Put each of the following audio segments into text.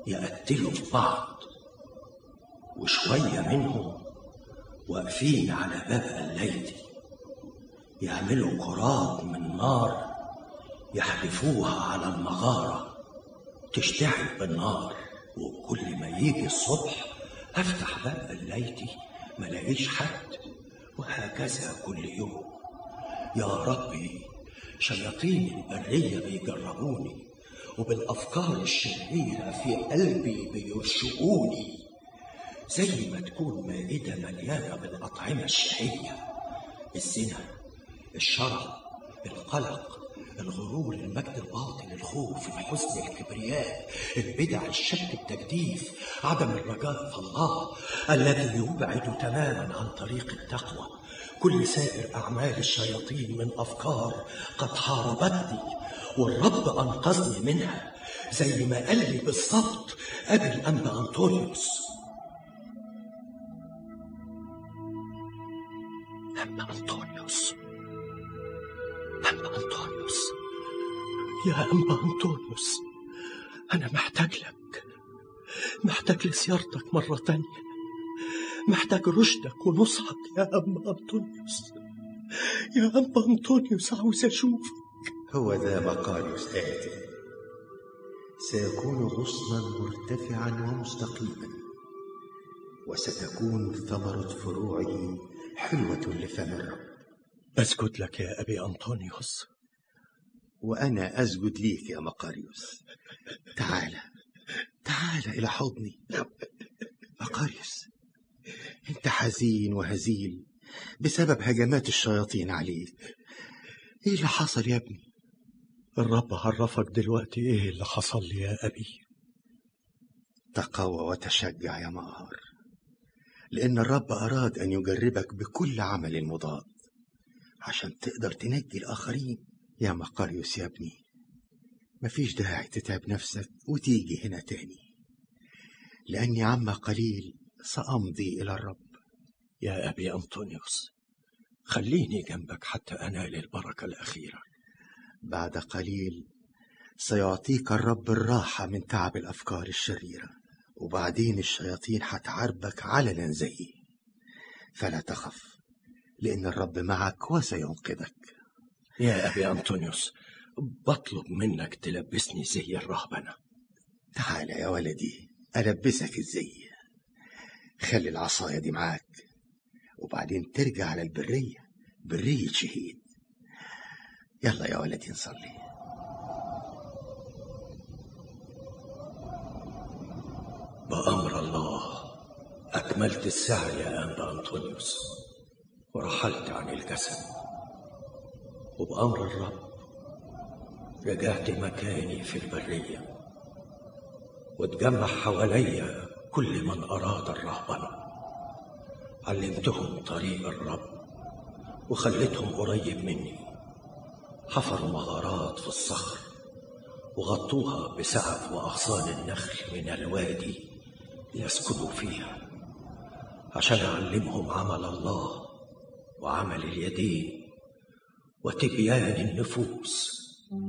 يقتلوا في بعض وشوية منهم واقفين على باب قلايتي يعملوا كرات من نار يحدفوها على المغارة تشتعل بالنار وكل ما يجي الصبح افتح باب قلايتي ما لاقيش حد وهكذا كل يوم يا ربي شياطين البرية بيجربوني وبالأفكار الشريرة في قلبي بيرشقوني زي ما تكون مائدة مليانة بالأطعمة الشهية الزنا الشرع القلق الغرور المجد الباطل الخوف الحزن الكبرياء البدع الشك التجديف عدم الرجاء في الله الذي يبعد تماما عن طريق التقوى كل سائر أعمال الشياطين من أفكار قد حاربتني والرب أنقذني منها زي ما قال لي بالظبط أبي الأنبا أنطونيوس أنبا أنطونيوس أنبا أنطونيوس يا أنبا أنطونيوس أنا محتاج لك محتاج لزيارتك مرة تانية محتاج رشدك ونصحك يا أنبا أنطونيوس يا أنبا أنطونيوس عاوز أشوفك هو ذا مقاليوس آتي سيكون غصنا مرتفعا ومستقيما وستكون ثمرة فروعه حلوة لفم الرب أسجد لك يا أبي أنطونيوس وأنا أسجد ليك يا مقاريوس تعال تعال إلى حضني مقاريوس أنت حزين وهزيل بسبب هجمات الشياطين عليك إيه اللي حصل يا ابني الرب عرفك دلوقتي إيه اللي حصل لي يا أبي تقوى وتشجع يا مقار لأن الرب أراد أن يجربك بكل عمل مضاد عشان تقدر تنجي الآخرين يا مقاريوس يا ابني مفيش داعي تتعب نفسك وتيجي هنا تاني لأني عما قليل سأمضي إلى الرب يا أبي أنطونيوس خليني جنبك حتى أنال البركة الأخيرة بعد قليل سيعطيك الرب الراحة من تعب الأفكار الشريرة وبعدين الشياطين هتعربك علنا زيي فلا تخف لأن الرب معك وسينقذك يا أبي أنطونيوس بطلب منك تلبسني زي الرهبنة تعال يا ولدي ألبسك الزي خلي العصاية دي معاك وبعدين ترجع على البرية برية شهيد يلا يا ولدي نصلي بأمر الله أكملت السعي يا أنبا أنطونيوس ورحلت عن الجسد وبأمر الرب رجعت مكاني في البرية واتجمع حواليا كل من أراد الرهبنة علمتهم طريق الرب وخليتهم قريب مني حفروا مغارات في الصخر وغطوها بسعف وأغصان النخل من الوادي ليسكنوا فيها عشان أعلمهم عمل الله وعمل اليدين وتبيان النفوس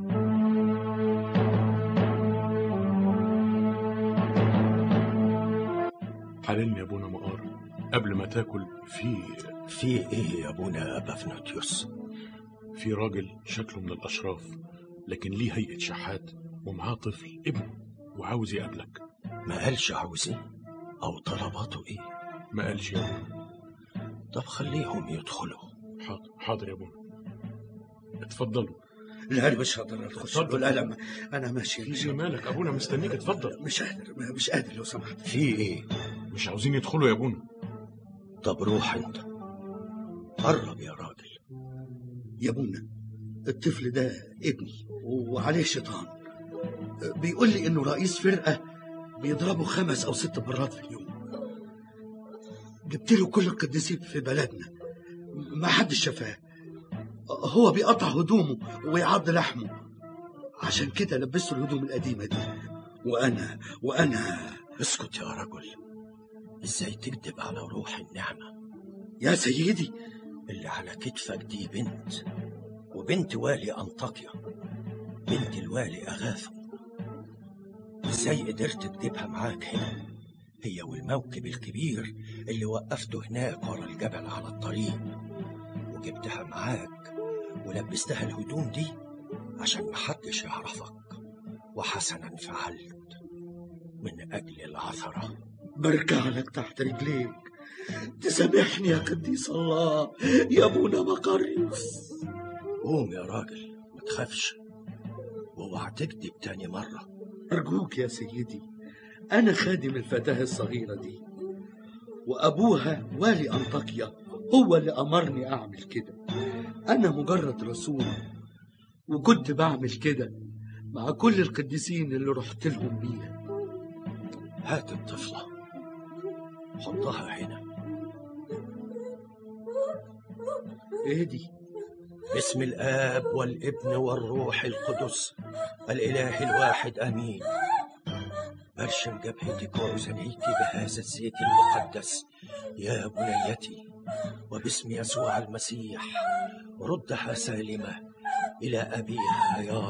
حللني يا ابونا مقار قبل ما تاكل في في ايه يا ابونا ابافنوتيوس في راجل شكله من الاشراف لكن ليه هيئه شحات ومعاه طفل ابنه وعاوز يقابلك ما قالش عاوزين او طلباته ايه ما قالش يا ابونا طب خليهم يدخلوا حاضر حاضر يا ابونا اتفضلوا لا انا مش هقدر اخش اتفضل. بالقلم انا ماشي في مش إيه مالك ابونا مستنيك اتفضل مش قادر مش قادر لو سمحت في ايه مش عاوزين يدخلوا يا ابونا طب روح انت قرب يا راجل يا ابونا الطفل ده ابني وعليه شيطان بيقول لي انه رئيس فرقه بيضربه خمس او ست مرات في اليوم جبت له كل القديسين في بلدنا ما حدش شافاه هو بيقطع هدومه ويعض لحمه عشان كده لبسته الهدوم القديمه دي وانا وانا اسكت يا رجل ازاي تكذب على روح النعمة يا سيدي اللي على كتفك دي بنت وبنت والي أنطاكيا بنت الوالي أغاثو ازاي قدرت تجيبها معاك هنا هي والموكب الكبير اللي وقفته هناك ورا الجبل على الطريق وجبتها معاك ولبستها الهدوم دي عشان محدش يعرفك وحسنا فعلت من أجل العثرة برجع لك تحت رجليك تسامحني يا قديس الله يا ابونا مقريوس قوم يا راجل ما تخافش واوعى تكذب تاني مرة أرجوك يا سيدي أنا خادم الفتاة الصغيرة دي وأبوها والي أنطاكيا هو اللي أمرني أعمل كده أنا مجرد رسول وكنت بعمل كده مع كل القديسين اللي رحت لهم بيها هات الطفلة حطها هنا إيه دي؟ باسم الآب والابن والروح القدس الإله الواحد آمين أرشم جبهتك وأذنيك بهذا الزيت المقدس يا بنيتي وباسم يسوع المسيح ردها سالمة إلى أبيها يا